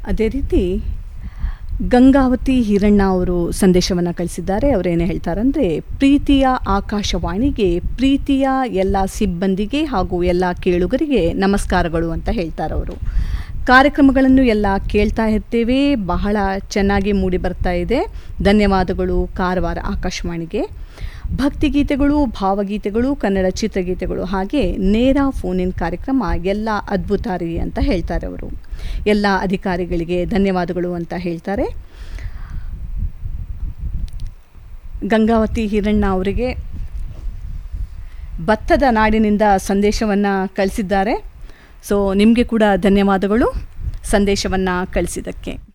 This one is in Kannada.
ಅದೇ ರೀತಿ ಗಂಗಾವತಿ ಹಿರಣ್ಣ ಅವರು ಸಂದೇಶವನ್ನು ಕಳಿಸಿದ್ದಾರೆ ಅವರೇನು ಹೇಳ್ತಾರಂದರೆ ಪ್ರೀತಿಯ ಆಕಾಶವಾಣಿಗೆ ಪ್ರೀತಿಯ ಎಲ್ಲ ಸಿಬ್ಬಂದಿಗೆ ಹಾಗೂ ಎಲ್ಲ ಕೇಳುಗರಿಗೆ ನಮಸ್ಕಾರಗಳು ಅಂತ ಹೇಳ್ತಾರೆ ಅವರು ಕಾರ್ಯಕ್ರಮಗಳನ್ನು ಎಲ್ಲ ಕೇಳ್ತಾ ಇರ್ತೇವೆ ಬಹಳ ಚೆನ್ನಾಗಿ ಮೂಡಿ ಬರ್ತಾ ಇದೆ ಧನ್ಯವಾದಗಳು ಕಾರವಾರ ಆಕಾಶವಾಣಿಗೆ ಭಕ್ತಿಗೀತೆಗಳು ಭಾವಗೀತೆಗಳು ಕನ್ನಡ ಚಿತ್ರಗೀತೆಗಳು ಹಾಗೆ ನೇರ ಫೋನ್ ಇನ್ ಕಾರ್ಯಕ್ರಮ ಎಲ್ಲ ಅದ್ಭುತ ರೀ ಅಂತ ಹೇಳ್ತಾರೆ ಅವರು ಎಲ್ಲ ಅಧಿಕಾರಿಗಳಿಗೆ ಧನ್ಯವಾದಗಳು ಅಂತ ಹೇಳ್ತಾರೆ ಗಂಗಾವತಿ ಹಿರಣ್ಣ ಅವರಿಗೆ ಭತ್ತದ ನಾಡಿನಿಂದ ಸಂದೇಶವನ್ನು ಕಳಿಸಿದ್ದಾರೆ ಸೊ ನಿಮಗೆ ಕೂಡ ಧನ್ಯವಾದಗಳು ಸಂದೇಶವನ್ನು ಕಳಿಸಿದ್ದಕ್ಕೆ